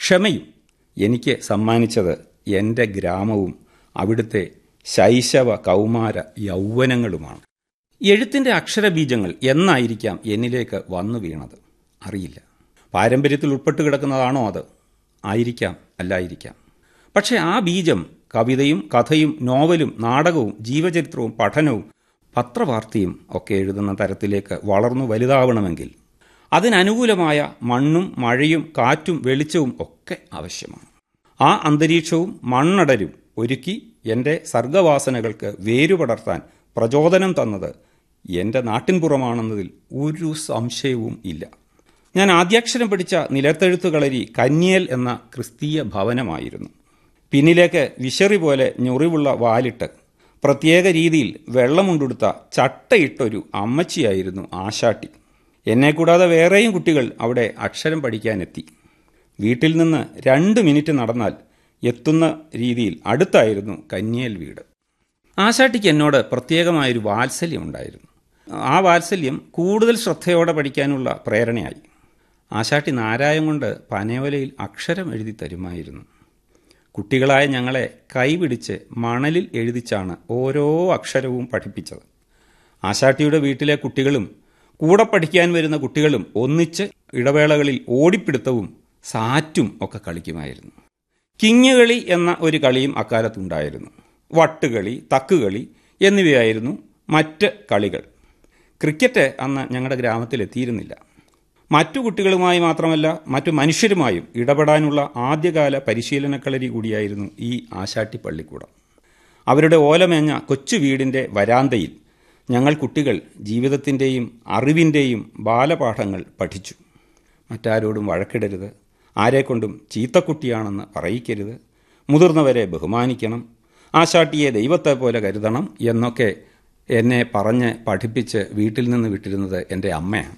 ക്ഷമയും എനിക്ക് സമ്മാനിച്ചത് എൻ്റെ ഗ്രാമവും അവിടുത്തെ ശൈശവ കൗമാര യൗവനങ്ങളുമാണ് എഴുത്തിൻ്റെ അക്ഷരബീജങ്ങൾ എന്നായിരിക്കാം എന്നിലേക്ക് വന്നു വീണത് അറിയില്ല പാരമ്പര്യത്തിൽ ഉൾപ്പെട്ട് കിടക്കുന്നതാണോ അത് ആയിരിക്കാം അല്ലായിരിക്കാം പക്ഷേ ആ ബീജം കവിതയും കഥയും നോവലും നാടകവും ജീവചരിത്രവും പഠനവും പത്രവാർത്തയും ഒക്കെ എഴുതുന്ന തരത്തിലേക്ക് വളർന്നു വലുതാവണമെങ്കിൽ അതിനനുകൂലമായ മണ്ണും മഴയും കാറ്റും വെളിച്ചവും ഒക്കെ ആവശ്യമാണ് ആ അന്തരീക്ഷവും മണ്ണടരും ഒരുക്കി എൻ്റെ സർഗവാസനകൾക്ക് വേരുപടർത്താൻ പ്രചോദനം തന്നത് എൻ്റെ നാട്ടിൻപുറമാണെന്നതിൽ ഒരു സംശയവും ഇല്ല ഞാൻ ആദ്യാക്ഷരം പഠിച്ച നിലത്തെഴുത്ത് കളരി കന്യേൽ എന്ന ക്രിസ്തീയ ഭവനമായിരുന്നു പിന്നിലേക്ക് വിശറി പോലെ ഞൊറിവുള്ള വാലിട്ട് പ്രത്യേക രീതിയിൽ വെള്ളമുണ്ടെടുത്ത ചട്ടയിട്ടൊരു അമ്മച്ചിയായിരുന്നു ആശാട്ടി എന്നെ കൂടാതെ വേറെയും കുട്ടികൾ അവിടെ അക്ഷരം പഠിക്കാനെത്തി വീട്ടിൽ നിന്ന് രണ്ട് മിനിറ്റ് നടന്നാൽ എത്തുന്ന രീതിയിൽ അടുത്തായിരുന്നു കന്യേൽ വീട് ആശാട്ടിക്ക് എന്നോട് പ്രത്യേകമായൊരു വാത്സല്യം ഉണ്ടായിരുന്നു ആ വാത്സല്യം കൂടുതൽ ശ്രദ്ധയോടെ പഠിക്കാനുള്ള പ്രേരണയായി ആശാട്ടി നാരായം കൊണ്ട് പനയോലയിൽ അക്ഷരം എഴുതി തരുമായിരുന്നു കുട്ടികളായ ഞങ്ങളെ കൈപിടിച്ച് മണലിൽ എഴുതിച്ചാണ് ഓരോ അക്ഷരവും പഠിപ്പിച്ചത് ആശാട്ടിയുടെ വീട്ടിലെ കുട്ടികളും കൂടെ പഠിക്കാൻ വരുന്ന കുട്ടികളും ഒന്നിച്ച് ഇടവേളകളിൽ ഓടിപ്പിടുത്തവും സാറ്റും ഒക്കെ കളിക്കുമായിരുന്നു കിങ്ങുകളി എന്ന ഒരു കളിയും അക്കാലത്തുണ്ടായിരുന്നു വട്ടുകളി തക്കുകളി എന്നിവയായിരുന്നു മറ്റ് കളികൾ ക്രിക്കറ്റ് അന്ന് ഞങ്ങളുടെ ഗ്രാമത്തിൽ എത്തിയിരുന്നില്ല മറ്റു കുട്ടികളുമായി മാത്രമല്ല മറ്റു മനുഷ്യരുമായും ഇടപെടാനുള്ള ആദ്യകാല പരിശീലനക്കളരി കൂടിയായിരുന്നു ഈ ആശാട്ടി പള്ളിക്കൂടം അവരുടെ ഓലമേഞ്ഞ കൊച്ചു വീടിൻ്റെ വരാന്തയിൽ ഞങ്ങൾ കുട്ടികൾ ജീവിതത്തിൻ്റെയും അറിവിൻ്റെയും ബാലപാഠങ്ങൾ പഠിച്ചു മറ്റാരോടും വഴക്കിടരുത് ആരെക്കൊണ്ടും ചീത്തക്കുട്ടിയാണെന്ന് പറയിക്കരുത് മുതിർന്നവരെ ബഹുമാനിക്കണം ആശാട്ടിയെ ദൈവത്തെ പോലെ കരുതണം എന്നൊക്കെ എന്നെ പറഞ്ഞ് പഠിപ്പിച്ച് വീട്ടിൽ നിന്ന് വിട്ടിരുന്നത് എൻ്റെ അമ്മയാണ്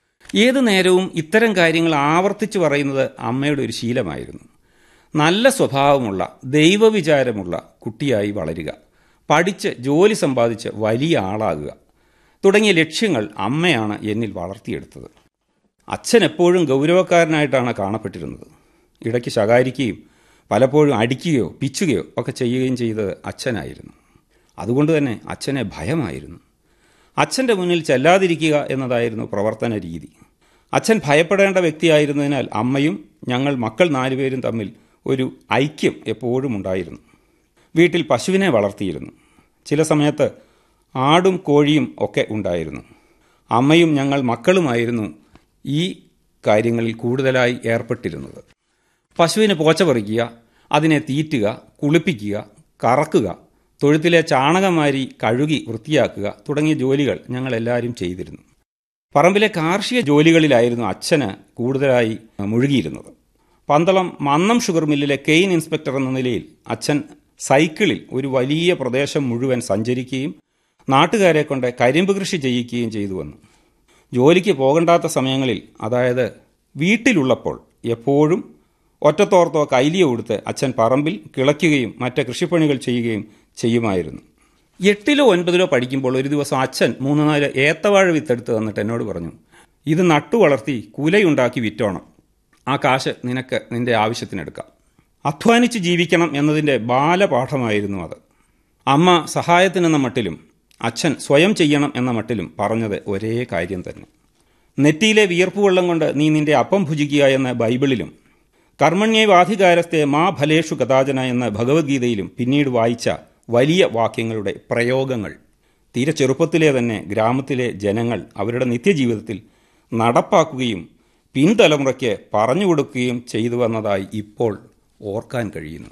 ഏതു നേരവും ഇത്തരം കാര്യങ്ങൾ ആവർത്തിച്ചു പറയുന്നത് അമ്മയുടെ ഒരു ശീലമായിരുന്നു നല്ല സ്വഭാവമുള്ള ദൈവവിചാരമുള്ള കുട്ടിയായി വളരുക പഠിച്ച് ജോലി സമ്പാദിച്ച് വലിയ ആളാകുക തുടങ്ങിയ ലക്ഷ്യങ്ങൾ അമ്മയാണ് എന്നിൽ വളർത്തിയെടുത്തത് അച്ഛൻ എപ്പോഴും ഗൗരവക്കാരനായിട്ടാണ് കാണപ്പെട്ടിരുന്നത് ഇടയ്ക്ക് ശകാരിക്കുകയും പലപ്പോഴും അടിക്കുകയോ പിച്ചുകയോ ഒക്കെ ചെയ്യുകയും ചെയ്തത് അച്ഛനായിരുന്നു അതുകൊണ്ട് തന്നെ അച്ഛനെ ഭയമായിരുന്നു അച്ഛൻ്റെ മുന്നിൽ ചെല്ലാതിരിക്കുക എന്നതായിരുന്നു പ്രവർത്തന രീതി അച്ഛൻ ഭയപ്പെടേണ്ട വ്യക്തിയായിരുന്നതിനാൽ അമ്മയും ഞങ്ങൾ മക്കൾ നാലുപേരും തമ്മിൽ ഒരു ഐക്യം എപ്പോഴും ഉണ്ടായിരുന്നു വീട്ടിൽ പശുവിനെ വളർത്തിയിരുന്നു ചില സമയത്ത് ആടും കോഴിയും ഒക്കെ ഉണ്ടായിരുന്നു അമ്മയും ഞങ്ങൾ മക്കളുമായിരുന്നു ഈ കാര്യങ്ങളിൽ കൂടുതലായി ഏർപ്പെട്ടിരുന്നത് പശുവിന് പോച്ച പറിക്കുക അതിനെ തീറ്റുക കുളിപ്പിക്കുക കറക്കുക തൊഴുത്തിലെ ചാണകമാരി കഴുകി വൃത്തിയാക്കുക തുടങ്ങിയ ജോലികൾ ഞങ്ങളെല്ലാവരും ചെയ്തിരുന്നു പറമ്പിലെ കാർഷിക ജോലികളിലായിരുന്നു അച്ഛന് കൂടുതലായി മുഴുകിയിരുന്നത് പന്തളം മന്നം ഷുഗർ മില്ലിലെ കെയിൻ ഇൻസ്പെക്ടർ എന്ന നിലയിൽ അച്ഛൻ സൈക്കിളിൽ ഒരു വലിയ പ്രദേശം മുഴുവൻ സഞ്ചരിക്കുകയും നാട്ടുകാരെ കൊണ്ട് കരിമ്പ് കൃഷി ചെയ്യിക്കുകയും ചെയ്തു വന്നു ജോലിക്ക് പോകണ്ടാത്ത സമയങ്ങളിൽ അതായത് വീട്ടിലുള്ളപ്പോൾ എപ്പോഴും ഒറ്റത്തോർത്തോ കൈലിയോ കൊടുത്ത് അച്ഛൻ പറമ്പിൽ കിളയ്ക്കുകയും മറ്റ് കൃഷിപ്പണികൾ ചെയ്യുകയും ചെയ്യുമായിരുന്നു എട്ടിലോ ഒൻപതിലോ പഠിക്കുമ്പോൾ ഒരു ദിവസം അച്ഛൻ മൂന്ന് നാല് ഏത്തവാഴ വിത്തെടുത്ത് തന്നിട്ട് എന്നോട് പറഞ്ഞു ഇത് നട്ടു വളർത്തി കുലയുണ്ടാക്കി വിറ്റോണം ആ കാശ് നിനക്ക് നിന്റെ ആവശ്യത്തിനെടുക്കാം അധ്വാനിച്ച് ജീവിക്കണം എന്നതിൻ്റെ ബാലപാഠമായിരുന്നു അത് അമ്മ സഹായത്തിനെന്ന മട്ടിലും അച്ഛൻ സ്വയം ചെയ്യണം എന്ന മട്ടിലും പറഞ്ഞത് ഒരേ കാര്യം തന്നെ നെറ്റിയിലെ വിയർപ്പ് വെള്ളം കൊണ്ട് നീ നിന്റെ അപ്പം ഭുജിക്കുക എന്ന ബൈബിളിലും കർമ്മണ്യേവാധികാരത്തെ മാ ഫലേഷു കഥാചന എന്ന ഭഗവത്ഗീതയിലും പിന്നീട് വായിച്ച വലിയ വാക്യങ്ങളുടെ പ്രയോഗങ്ങൾ തീരെ ചെറുപ്പത്തിലെ തന്നെ ഗ്രാമത്തിലെ ജനങ്ങൾ അവരുടെ നിത്യജീവിതത്തിൽ നടപ്പാക്കുകയും പിൻതലമുറയ്ക്ക് പറഞ്ഞുകൊടുക്കുകയും ചെയ്തു വന്നതായി ഇപ്പോൾ ഓർക്കാൻ കഴിയുന്നു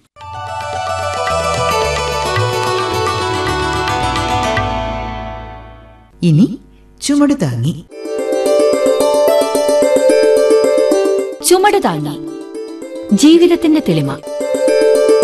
ഇനി ചുമട് താങ്ങി ചുമട് താങ്ങി ജീവിതത്തിന്റെ തെളിമ